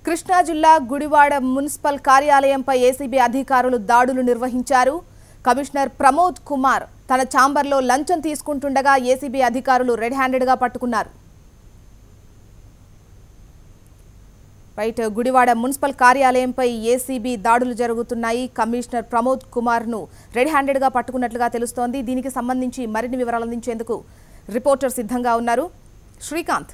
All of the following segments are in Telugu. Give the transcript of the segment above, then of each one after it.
కృష్ణా జిల్లా గుడివాడ మున్సిపల్ కార్యాలయంపై ఏసీబీ అధికారులు దాడులు నిర్వహించారు కమిషనర్ ప్రమోద్ కుమార్ తన ఛాంబర్లో లంచం తీసుకుంటుండగా ఏసీబీ అధికారులు రెడ్ హ్యాండెడ్గా పట్టుకున్నారు రైట్ గుడివాడ మున్సిపల్ కార్యాలయంపై ఏసీబీ దాడులు జరుగుతున్నాయి కమిషనర్ ప్రమోద్ కుమార్ను రెడ్ హ్యాండెడ్గా పట్టుకున్నట్లుగా తెలుస్తోంది దీనికి సంబంధించి మరిన్ని వివరాలు అందించేందుకు రిపోర్టర్ సిద్ధంగా ఉన్నారు శ్రీకాంత్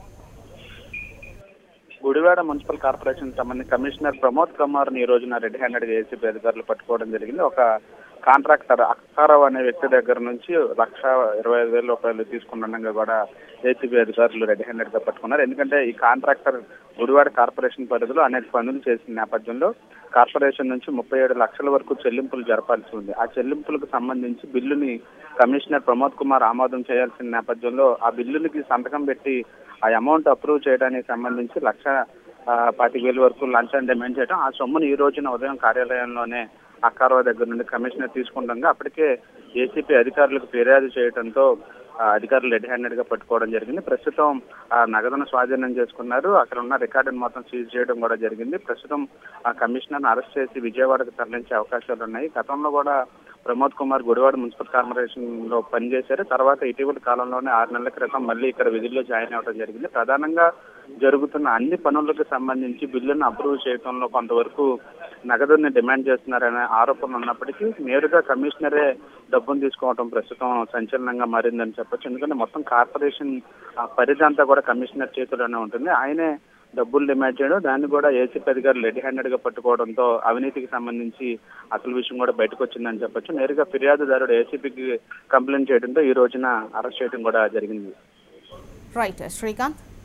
గుడివాడ మున్సిపల్ కార్పొరేషన్ సంబంధించి కమిషనర్ ప్రమోద్ కుమార్ ని ఈ రోజున రెడ్ హ్యాండెడ్ ఏసీపీ అధికారులు పట్టుకోవడం జరిగింది ఒక కాంట్రాక్టర్ అక్కారావు అనే వ్యక్తి దగ్గర నుంచి లక్ష ఇరవై ఐదు వేల రూపాయలు తీసుకుంటుండగా కూడా ఏసీబీ అధికారులు రెడ్ హ్యాండెడ్ గా పట్టుకున్నారు ఎందుకంటే ఈ కాంట్రాక్టర్ గుడివాడ కార్పొరేషన్ పరిధిలో అనేక పనులు చేసిన నేపథ్యంలో కార్పొరేషన్ నుంచి ముప్పై ఏడు లక్షల వరకు చెల్లింపులు జరపాల్సి ఉంది ఆ చెల్లింపులకు సంబంధించి బిల్లుని కమిషనర్ ప్రమోద్ కుమార్ ఆమోదం చేయాల్సిన నేపథ్యంలో ఆ బిల్లులకి సంతకం పెట్టి ఆ అమౌంట్ అప్రూవ్ చేయడానికి సంబంధించి లక్ష ఆ, పాతిక వేల వరకు లంచాన్ని డిమాండ్ చేయడం ఆ సొమ్మును ఈ రోజున ఉదయం కార్యాలయంలోనే అక్కారావు దగ్గర నుండి కమిషనర్ తీసుకుండగా అప్పటికే ఏసీపీ అధికారులకు ఫిర్యాదు చేయడంతో ఆ, అధికారులు రెడ్ హ్యాండెడ్ గా పట్టుకోవడం జరిగింది ప్రస్తుతం ఆ నగదును స్వాధీనం చేసుకున్నారు అక్కడ ఉన్న రికార్డును మొత్తం సీజ్ చేయడం కూడా జరిగింది ప్రస్తుతం ఆ కమిషనర్ అరెస్ట్ చేసి విజయవాడకు తరలించే అవకాశాలు ఉన్నాయి గతంలో కూడా ప్రమోద్ కుమార్ గుడివాడ మున్సిపల్ కార్పొరేషన్ లో పనిచేశారు తర్వాత ఇటీవల కాలంలోనే ఆరు నెలల క్రితం మళ్ళీ ఇక్కడ విధుల్లో జాయిన్ అవ్వడం జరిగింది ప్రధానంగా జరుగుతున్న అన్ని పనులకు సంబంధించి బిల్లును అప్రూవ్ చేయడంలో కొంతవరకు నగదుని డిమాండ్ చేస్తున్నారనే ఆరోపణలు ఉన్నప్పటికీ నేరుగా కమిషనరే డబ్బును తీసుకోవడం ప్రస్తుతం సంచలనంగా మారిందని చెప్పొచ్చు ఎందుకంటే మొత్తం కార్పొరేషన్ ఆ పరిధి అంతా కూడా కమిషనర్ చేతిలోనే ఉంటుంది ఆయనే డబ్బులు డిమాండ్ చేయడం దాన్ని కూడా ఏసీపీ అధికారులు రెడీ హ్యాండెడ్ గా పట్టుకోవడంతో అవినీతికి సంబంధించి అసలు విషయం కూడా బయటకు వచ్చిందని చెప్పొచ్చు నేరుగా ఫిర్యాదుదారుడు ఏసీపీకి కంప్లైంట్ చేయడంతో ఈ రోజున అరెస్ట్ చేయడం కూడా జరిగింది రైట్ శ్రీకాంత్